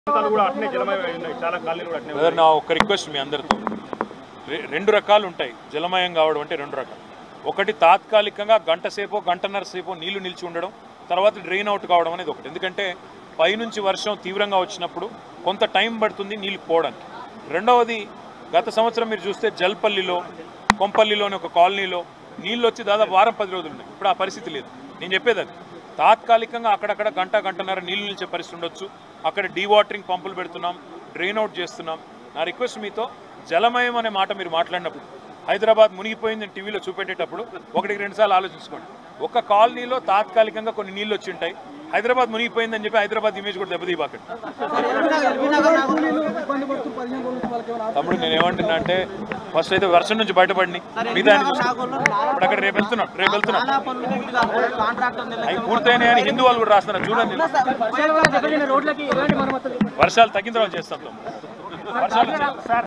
ప్రాంతాలు కూడా అట్నే జలమయమై ఉన్నాయి చాలా కాలనీలు కూడా అట్నే బ్రదర్ నా ఒక రిక్వెస్ట్ మీ అందరితో రె- రెండు రకాలు ఉంటాయి జలమయం కావడం అంటే రెండు రకాలు ఒకటి తాత్కాలికంగా గంట సేపో గంటన్నర సేపో నీళ్లు నిలిచి ఉండడం తర్వాత డ్రైన్ అవుట్ కావడం అనేది ఒకటి ఎందుకంటే పైనుంచి వర్షం తీవ్రంగా వచ్చినప్పుడు కొంత టైం పడుతుంది నీళ్లు పోవడానికి రెండవది గత సంవత్సరం మీరు చూస్తే జల్పల్లిలో కొంపల్లిలోని ఒక కాలనీలో నీళ్ళు వచ్చి దాదాపు వారం పది రోజులు ఉన్నాయి ఇప్పుడు ఆ పరిస్థితి లేదు నేను చెప్పేది అది తాత్కాలికంగా అక్కడక్కడ గంట గంటన్నర నీళ్లు నిలిచే పరిస్థితి ఉండొచ్చు అక్కడ డీవాటరింగ్ పంపులు పెడుతున్నాం డ్రైన్ అవుట్ చేస్తున్నాం నా రిక్వెస్ట్ మీతో జలమయం అనే మాట మీరు మాట్లాడినప్పుడు హైదరాబాద్ మునిగిపోయింది అని టీవీలో చూపెట్టేటప్పుడు ఒకటికి రెండు సార్లు ఆలోచించుకోండి ఒక కాలనీలో తాత్కాలికంగా కొన్ని నీళ్ళు వచ్చి ఉంటాయి హైదరాబాద్ మునిగిపోయిందని చెప్పి హైదరాబాద్ ఇమేజ్ కూడా దెబ్బతీయబాకండి తమ్ముడు నేను ఏమంటున్నా అంటే ఫస్ట్ అయితే వర్షం నుంచి బయటపడిని మిగతా అన్ని చూసుకుంటాం. ఇప్పుడు అక్కడ రేపు వెళ్తున్నాం రేపు వెళ్తున్నాం అవి పూర్తయినాయి అని హిందూ వాళ్ళు కూడా రాస్తున్నారు చూడండి రోడ్లకి ఎలాంటి మరమ్మతులు వర్షాలు తగ్గిన తర్వాత చేస్తాం తమ్ముడు. వర్షాలు